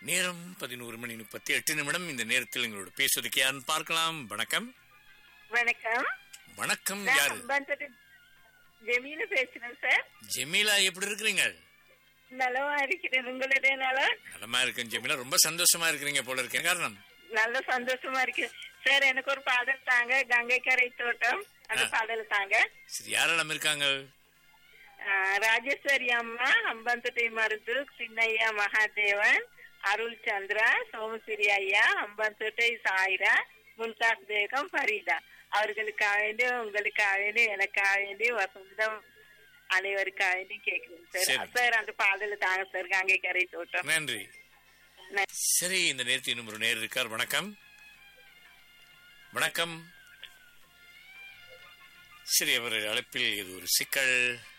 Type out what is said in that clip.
நேரம் பதினோரு மணி முப்பத்தி எட்டு நிமிடம் இந்த நேரத்தில் எங்களோட பேசுவதற்கு யாருன்னு பார்க்கலாம் வணக்கம் வணக்கம் வணக்கம் நான் யாரு அம்பாந்தோட்டை ஜெமீனு பேசுறேன் சார் ஜெமீலா எப்படி இருக்கிறீங்க நலமா இருக்கிறேன் உங்களுடைய நலம் நலமா இருக்கேன் ஜெமீலா ரொம்ப சந்தோஷமா இருக்கிறீங்க போல இருக்கேன் காரணம் நல்ல சந்தோஷமா இருக்கு சார் எனக்கு ஒரு பாடல் தாங்க கங்கை கரை தோட்டம் அந்த ஆ. பாடல் தாங்க சரி யாரெல்லாம் இருக்காங்க ஆ, ராஜேஸ்வரி அம்மா அம்பாந்தோட்டை மருது சின்னையா மகாதேவன் அருள் சந்திரா சோமசிரி ஐயா அம்பாந்தோட்டை சாயிரா மும்தாஸ் பேகம் ஃபரீதா அவர்களுக்காக வேண்டி உங்களுக்காக வேண்டி எனக்காக வேண்டி வசந்தம் அனைவருக்காக வேண்டி கேட்கிறேன் சார் சரி. சார் அந்த பாடல் தாங்க சார் கங்கை கரை தோட்டம் நன்றி நன்றி. சரி இந்த நேரத்தில் இன்னும் ஒரு நேர் இருக்கார் வணக்கம் வணக்கம் சரி அவர் அழைப்பில் இது ஒரு சிக்கல்